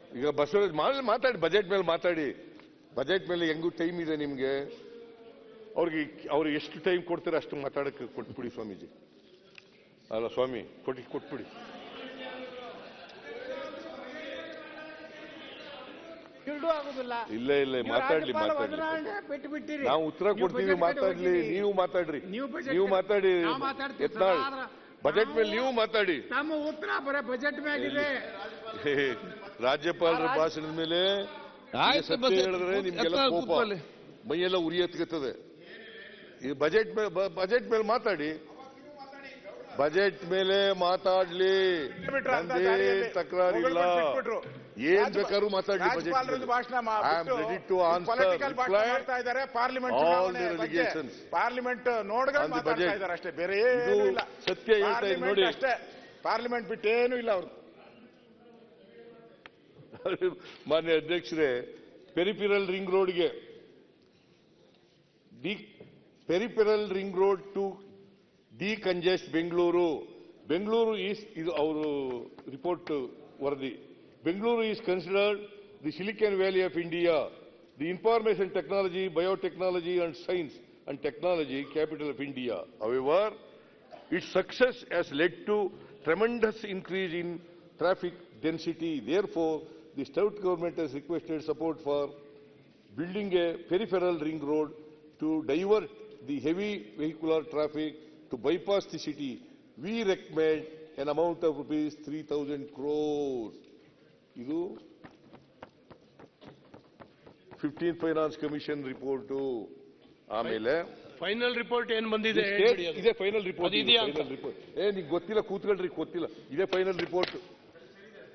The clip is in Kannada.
ಈಗ ಬಸವರಾಜ್ ಮಾಲ್ ಮಾತಾಡಿ ಬಜೆಟ್ ಮೇಲೆ ಮಾತಾಡಿ ಬಜೆಟ್ ಮೇಲೆ ಹೆಂಗೂ ಟೈಮ್ ಇದೆ ನಿಮ್ಗೆ ಅವ್ರಿಗೆ ಅವ್ರಿಗೆ ಎಷ್ಟು ಟೈಮ್ ಕೊಡ್ತೀರ ಅಷ್ಟು ಮಾತಾಡಕ್ಕೆ ಕೊಟ್ಬಿಡಿ ಸ್ವಾಮೀಜಿ ಅಲ್ಲ ಸ್ವಾಮಿ ಕೊಟ್ಟು ಕೊಟ್ಬಿಡಿ ತಿಳ್ದು ಆಗುದಿಲ್ಲ ಇಲ್ಲ ಇಲ್ಲ ನೀವು ಮಾತಾಡ್ಲಿ ರಾಜ್ಯಪಾಲ ಮಾತಾಡ್ಲಿ ವದನಾಂಡೆ ಬಿಟ್ಟು ಬಿಟ್ಟಿರಿ ನಾವು ಉತ್ತರ ನೀವು ಕೊಡ್ತೀವಿ budget ಕಡೆ ಮಾತಾಡ್ಲಿ ಹೋಗಿರಿ. ನೀವು ಮಾತಾಡ್ರಿ ನೀವು budget ನೀವು ಕಡೆ- ಮಾತಾಡಿ ನಾವು ಮಾತಾಡ್ತೀವಿ ಯತ್ನಾಳ್ ಸರ್, ಆದ್ರೆ ಬಜೆಟ್ ಮೇಲೆ ನಾವು- ನೀವು ಮಾತಾಡಿ ನಮ್ಮ ಉತ್ತರ ಬರೀ ಬಜೆಟ್ ಮ್ಯಾಗಿದೆ ಹೇ, ರಾಜ್ಯಪಾಲರ ರಾಜ್- ಭಾಷಣದ ಮೇಲೆ ಆಯ್ತು, ಸತ್ಯ ಮತ್ತೆ ಹೇಳಿದ್ರೆ ನಿಮ್ಗೆಲ್ಲ ಯತ್ನಾಳ್ ಕೋಪ ಕೂತ್ಕೊಳ್ಳಿ. ಮೈಯೆಲ್ಲ ಉರಿ ಎತ್ಕತ್ತದೆ ಈ ಬಜೆಟ್ ಮೇಲೆ ಬಜೆಟ್ ಮೇಲೆ ಮಾತಾಡಿ ಬಜೆಟ್ ಮೇಲೆ ಮಾತಾಡ್ಲಿ ಬಿಟ್ರು ಅಂತ ನಂದೇ ದಾರಿಯಲ್ಲಿ. ತಕರಾರಿಲ್ಲ ಹೊಗಳ್ಬಿಟ್ಟು ಸಿಕ್ಬಿಟ್ರು. ಏನ್ ರಾಜ್ಯಪಾಲ- ಬೇಕಾದ್ರೂ ಮಾತಾಡ್ಲಿ ಬಜೆಟ್ ರಾಜ್ಯಪಾಲರದ್ದು ಭಾಷಣ ಮಾ- ಐ ಆಮ್ ಬಿಟ್ಟು ರೆಡಿ ಟು ಆನ್ಸರ್ political ಭಾಷಣ ಮಾಡ್ತಾ ಇದ್ದಾರೆ ಪಾರ್ಲಿಮೆಂಟ್ all ಚುನಾವಣೆ the ಬಗ್ಗೆ allegations. ಪಾರ್ಲಿಮೆಂಟ್ ನೋಡ್ಕೊಂಡು On the ಮಾತಾಡ್ತಾ budget. ಇದ್ದಾರೆ ಅಷ್ಟೇ ಬೇರೆ ಇದು ಏನೂ ಇಲ್ಲ ಸತ್ಯ ಹೇಳ್ತಾ ಇದ್ದೀನಿ ಪಾರ್ಲಿಮೆಂಟ್ ನೋಡಿ. ಅಷ್ಟೇ ಪಾರ್ಲಿಮೆಂಟ್ ಬಿಟ್ಟು ಏನೂ ಇಲ್ಲ ಅವ್ರು ಮಾನ್ಯ ಅಧ್ಯಕ್ಷರೇ ಪೆರಿಪಿರಲ್ ರಿಂಗ್ ರೋಡ್ಗೆ the peripheral ring road to decongest Bengaluru Bengaluru is ಇದು ಅವರು ರಿಪೋರ್ಟ್ ವರದಿ Bengaluru is considered the silicon valley of India the information technology biotechnology and science and technology capital of India however its success has led to tremendous increase in traffic density. Therefore, the state government has requested support for building a peripheral ring road to divert the heavy vehicular traffic to bypass the city. We recommend an amount of rupees 3,000 crores. ಇದು ಫಿಫ್ಟೀನ್ ಫೈನಾನ್ಸ್ ಕಮಿಷನ್ ರಿಪೋರ್ಟು ಆಮೇಲೆ ಫೈನಲ್ ರಿಪೋರ್ಟ್ ಏನ್ ಬಂದಿದೆ ಇದು ಹೇಳ್ಬಿಡಿ state- ಅದು. ಇದೇ ಫೈನಲ್ ರಿಪೋರ್ಟ್ ಅದು ಇದೆಯಾ ಅಂತ? ಫೈನಲ್ ರಿಪೋರ್ಟ್ ಏ ನಿಂಗೆ ಗೊತ್ತಿಲ್ಲ ಕೂತ್ಕೊಳ್ರಿ ಗೊತ್ತಿಲ್ಲ ಇದೇ ಫೈನಲ್ ರಿಪೋರ್ಟ್